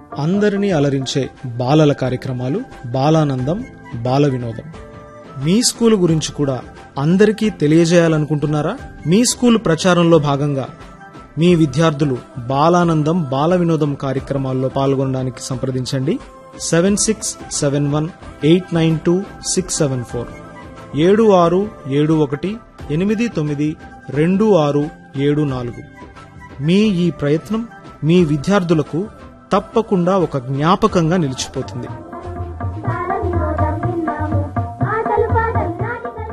అందరినీ అలరించే బాలల కార్యక్రమాలు బాలానందం బాల వినోదం మీ స్కూల్ గురించి కూడా అందరికీ తెలియజేయాలనుకుంటున్నారా మీ స్కూల్ ప్రచారంలో భాగంగా మీ విద్యార్థులు బాలానందం బాల వినోదం కార్యక్రమాల్లో పాల్గొనడానికి సంప్రదించండి seven six seven one eight nine two six seven four ఏడు ఆరు ఏడు ఒకటి ఎనిమిది తొమ్మిది రెండు ఆరు ఏడు నాలుగు మీ ఈ ప్రయత్నం మీ విద్యార్థులకు తప్పకుండా ఒక జ్ఞాపకంగా నిలిచిపోతుంది బాల వినోదం విన్నాము ఆటలు పాటలు నాటికలు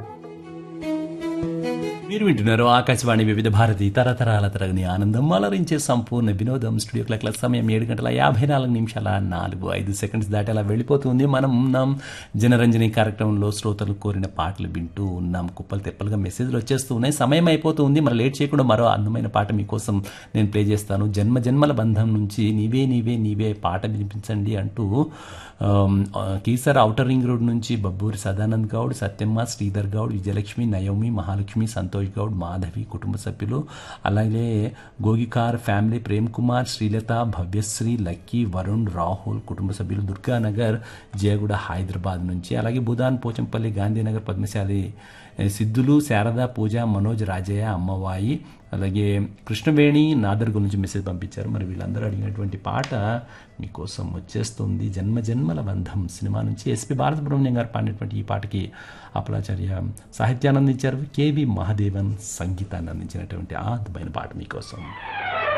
మీరు వింటున్నారు ఆకాశవాణి వివిధ భారతి తరతరాల తరగని ఆనందం అలరించే సంపూర్ణ వినోదం స్టూడియో క్లాక్ల సమయం ఏడు గంటల యాభై నాలుగు నిమిషాల నాలుగు ఐదు సెకండ్స్ దాటి అలా వెళ్ళిపోతుంది మనం ఉన్నాం జనరంజని కార్యక్రమంలో శ్రోతలు కోరిన పాటలు వింటూ ఉన్నాం కుప్పలు తెప్పలుగా మెసేజ్లు వచ్చేస్తూ ఉన్నాయి సమయం అయిపోతుంది మరి లేట్ చేయకుండా మరో అందమైన పాట మీకోసం నేను ప్లే చేస్తాను జన్మ జన్మల బంధం నుంచి నీవే నీవే నీవే పాట వినిపించండి అంటూ ఆమ్, ఆ, కీసర్ ఔటర్ రింగ్ రోడ్ నుంచి బబ్బూరి సదానంద్ గౌడ్ సత్యమ్మ శ్రీధర్ గౌడ్ విజయలక్ష్మి నయోమి మహాలక్ష్మి సంతోష్ గౌడ్ మాధవి కుటుంబ సభ్యులు అలాగే గోగికార్ ఫ్యామిలీ ప్రేమ్ కుమార్ శ్రీలత భవ్యశ్రీ లక్కీ వరుణ్ రాహుల్ కుటుంబ సభ్యులు దుర్గానగర్ జయగూడ హైదరాబాద్ నుంచి అలాగే బుధాన్ పోచంపల్లి గాంధీనగర్ పద్మశాలి ఏ, సిద్ధులు శారద పూజ మనోజ్ రాజయ్య అమ్మవాయి అలాగే కృష్ణవేణి నాదర్ గురించి మెసేజ్ పంపించారు మరి వీళ్ళందరూ అడిగినటువంటి పాట మీకోసం వచ్చేస్తుంది జన్మ జన్మల బంధం సినిమా నుంచి ఎస్పి బాలసుబ్రహ్మణ్యం గారు పాడినటువంటి ఈ పాటకి అపలాచార్య సాహిత్యాన్ని అందించారు కేవి మహాదేవన్ సంగీతాన్ని అందించినటువంటి ఆ అద్భుతమైన పాట మీకోసం